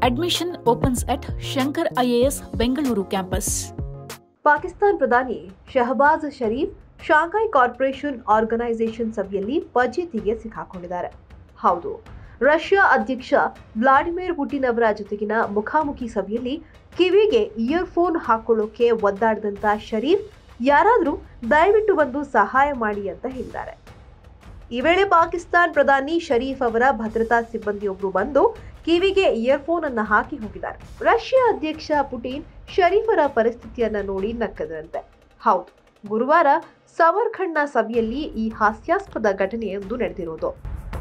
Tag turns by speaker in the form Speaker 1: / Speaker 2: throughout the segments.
Speaker 1: Admission opens at Shankar IAS Bengaluru campus.
Speaker 2: Pakistan ಪ್ರಧಾನಿ Shahbaz Sharif Shanghai corporation organisation ಸಭೆಯಲ್ಲಿ ಫಜೀತಿಗೆ ಸಿಕ್ಕಾಕೊಂಡಿದ್ದಾರೆ ಹೌದು ರಷ್ಯಾ ಅಧ್ಯಕ್ಷ ವ್ಲಾಡಿಮಿರ್ ಪುಟಿನ್ ಅವರ ಜೊತೆಗಿನ ಮುಖಾಮುಖಿ ಸಭೆಯಲ್ಲಿ ಕಿವಿಗೆ ಇಯರ್ಫೋನ್ ಹಾಕೊಳ್ಳೋಕೆ ಒದ್ದಾಡದಂತ ಶರೀಫ್ ಯಾರಾದರೂ ದಯವಿಟ್ಟು ಬಂದು ಸಹಾಯ ಮಾಡಿ ಅಂತ ಹೇಳಿದ್ದಾರೆ ಈ ವೇಳೆ ಪಾಕಿಸ್ತಾನ್ ಪ್ರಧಾನಿ ಶರೀಫ್ ಅವರ ಭದ್ರತಾ ಸಿಬ್ಬಂದಿಯೊಬ್ಬರು ಬಂದು ಕಿವಿಗೆ ಇಯರ್ಫೋನ್ ಅನ್ನ ಹಾಕಿ ಹೋಗಿದ್ದಾರೆ ರಷ್ಯಾ ಅಧ್ಯಕ್ಷ ಪುಟಿನ್ ಶರೀಫರ ಪರಿಸ್ಥಿತಿಯನ್ನ ನೋಡಿ ನಕ್ಕದಂತೆ ಹೌದು ಗುರುವಾರ ಸಮರ್ಖಂಡ್ನ ಸಭೆಯಲ್ಲಿ ಈ ಹಾಸ್ಯಾಸ್ಪದ ಘಟನೆಯೊಂದು ನಡೆದಿರುವುದು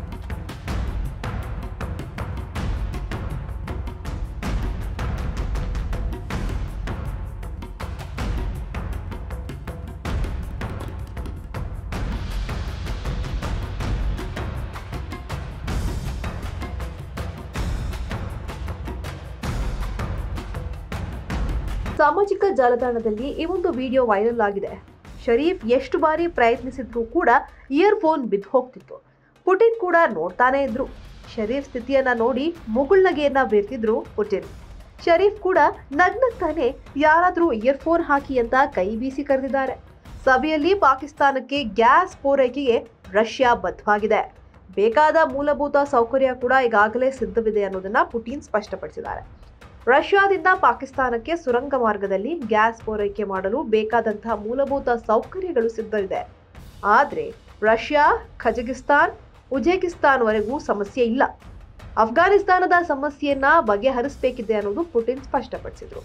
Speaker 2: ಸಾಮಾಜಿಕ ಜಾಲತಾಣದಲ್ಲಿ ಈ ಒಂದು ವಿಡಿಯೋ ವೈರಲ್ ಆಗಿದೆ ಶರೀಫ್ ಎಷ್ಟು ಬಾರಿ ಪ್ರಯತ್ನಿಸಿದ್ರೂ ಕೂಡ ಇಯರ್ಫೋನ್ ಬಿದ್ದು ಹೋಗ್ತಿತ್ತು ಪುಟಿನ್ ಕೂಡ ನೋಡ್ತಾನೆ ಇದ್ರು ಶರೀಫ್ ಸ್ಥಿತಿಯನ್ನ ನೋಡಿ ಮುಗುಳ್ನಗೆಯನ್ನ ಬೀರ್ತಿದ್ರು ಪುಟಿನ್ ಶರೀಫ್ ಕೂಡ ನಗ್ನಗ್ತಾನೆ ಯಾರಾದ್ರೂ ಇಯರ್ಫೋನ್ ಹಾಕಿ ಅಂತ ಕೈ ಬೀಸಿ ಕರೆದಿದ್ದಾರೆ ಸಭೆಯಲ್ಲಿ ಪಾಕಿಸ್ತಾನಕ್ಕೆ ಗ್ಯಾಸ್ ಪೂರೈಕೆಗೆ ರಷ್ಯಾ ಬದ್ಧವಾಗಿದೆ ಬೇಕಾದ ಮೂಲಭೂತ ಸೌಕರ್ಯ ಕೂಡ ಈಗಾಗಲೇ ಸಿದ್ಧವಿದೆ ಅನ್ನೋದನ್ನ ಪುಟಿನ್ ಸ್ಪಷ್ಟಪಡಿಸಿದ್ದಾರೆ ರಷ್ಯಾದಿಂದ ಪಾಕಿಸ್ತಾನಕ್ಕೆ ಸುರಂಗ ಮಾರ್ಗದಲ್ಲಿ ಗ್ಯಾಸ್ ಪೂರೈಕೆ ಮಾಡಲು ಬೇಕಾದಂತಹ ಮೂಲಭೂತ ಸೌಕರ್ಯಗಳು ಸಿದ್ಧವಿದೆ ಆದರೆ ರಷ್ಯಾ ಖಜಕಿಸ್ತಾನ್ ಉಜ್ಬೇಕಿಸ್ತಾನ್ವರೆಗೂ ಸಮಸ್ಯೆ ಇಲ್ಲ ಅಫ್ಘಾನಿಸ್ತಾನದ ಸಮಸ್ಯೆಯನ್ನ ಬಗೆಹರಿಸಬೇಕಿದೆ ಅನ್ನೋದು ಪುಟಿನ್ ಸ್ಪಷ್ಟಪಡಿಸಿದರು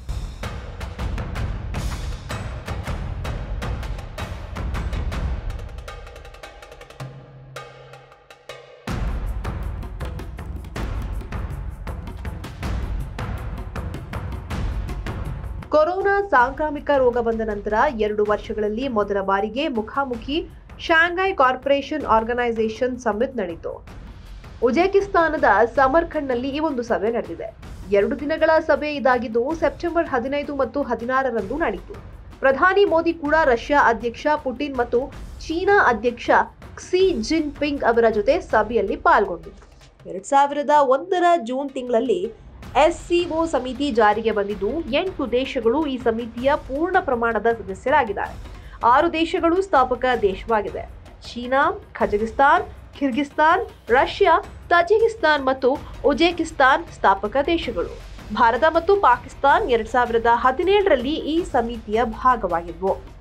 Speaker 2: ಕೊರೋನಾ ಸಾಂಕ್ರಾಮಿಕ ರೋಗ ಬಂದ ನಂತರ ಎರಡು ವರ್ಷಗಳಲ್ಲಿ ಮೊದಲ ಬಾರಿಗೆ ಮುಖಾಮುಖಿ ಶಾಂಘೈ ಕಾರ್ಪೊರೇಷನ್ ಆರ್ಗನೈಸೇಷನ್ ಸಮಿಟ್ ನಡೆಯಿತು ಉಜ್ಬೇಕಿಸ್ತಾನದ ಸಮರ್ಖಂಡ್ನಲ್ಲಿ ಈ ಒಂದು ಸಭೆ ನಡೆದಿದೆ ಎರಡು ದಿನಗಳ ಸಭೆ ಇದಾಗಿದ್ದು ಸೆಪ್ಟೆಂಬರ್ ಹದಿನೈದು ಮತ್ತು ಹದಿನಾರರಂದು ನಡೆಯಿತು ಪ್ರಧಾನಿ ಮೋದಿ ಕೂಡ ರಷ್ಯಾ ಅಧ್ಯಕ್ಷ ಪುಟಿನ್ ಮತ್ತು ಚೀನಾ ಅಧ್ಯಕ್ಷ ಕ್ಸಿ ಜಿನ್ ಪಿಂಗ್ ಅವರ ಜೊತೆ ಸಭೆಯಲ್ಲಿ ಪಾಲ್ಗೊಂಡಿದ್ದರು ಎರಡ್ ಸಾವಿರದ ಒಂದರ ಜೂನ್ ತಿಂಗಳಲ್ಲಿ ಎಸ್ಸಿಒ ಸಮಿತಿ ಜಾರಿಗೆ ಬಂದಿದ್ದು ಎಂಟು ದೇಶಗಳು ಈ ಸಮಿತಿಯ ಪೂರ್ಣ ಪ್ರಮಾಣದ ಸದಸ್ಯರಾಗಿದ್ದಾರೆ ಆರು ದೇಶಗಳು ಸ್ಥಾಪಕ ದೇಶವಾಗಿದೆ China Kazakhstan Kyrgyzstan Russia Tajikistan ಮತ್ತು ಉಜ್ಬೇಕಿಸ್ತಾನ್ ಸ್ಥಾಪಕ ದೇಶಗಳು ಭಾರತ ಮತ್ತು ಪಾಕಿಸ್ತಾನ್ ಎರಡ್ ಸಾವಿರದ ಹದಿನೇಳರಲ್ಲಿ ಈ ಸಮಿತಿಯ ಭಾಗವಾಗಿದ್ವು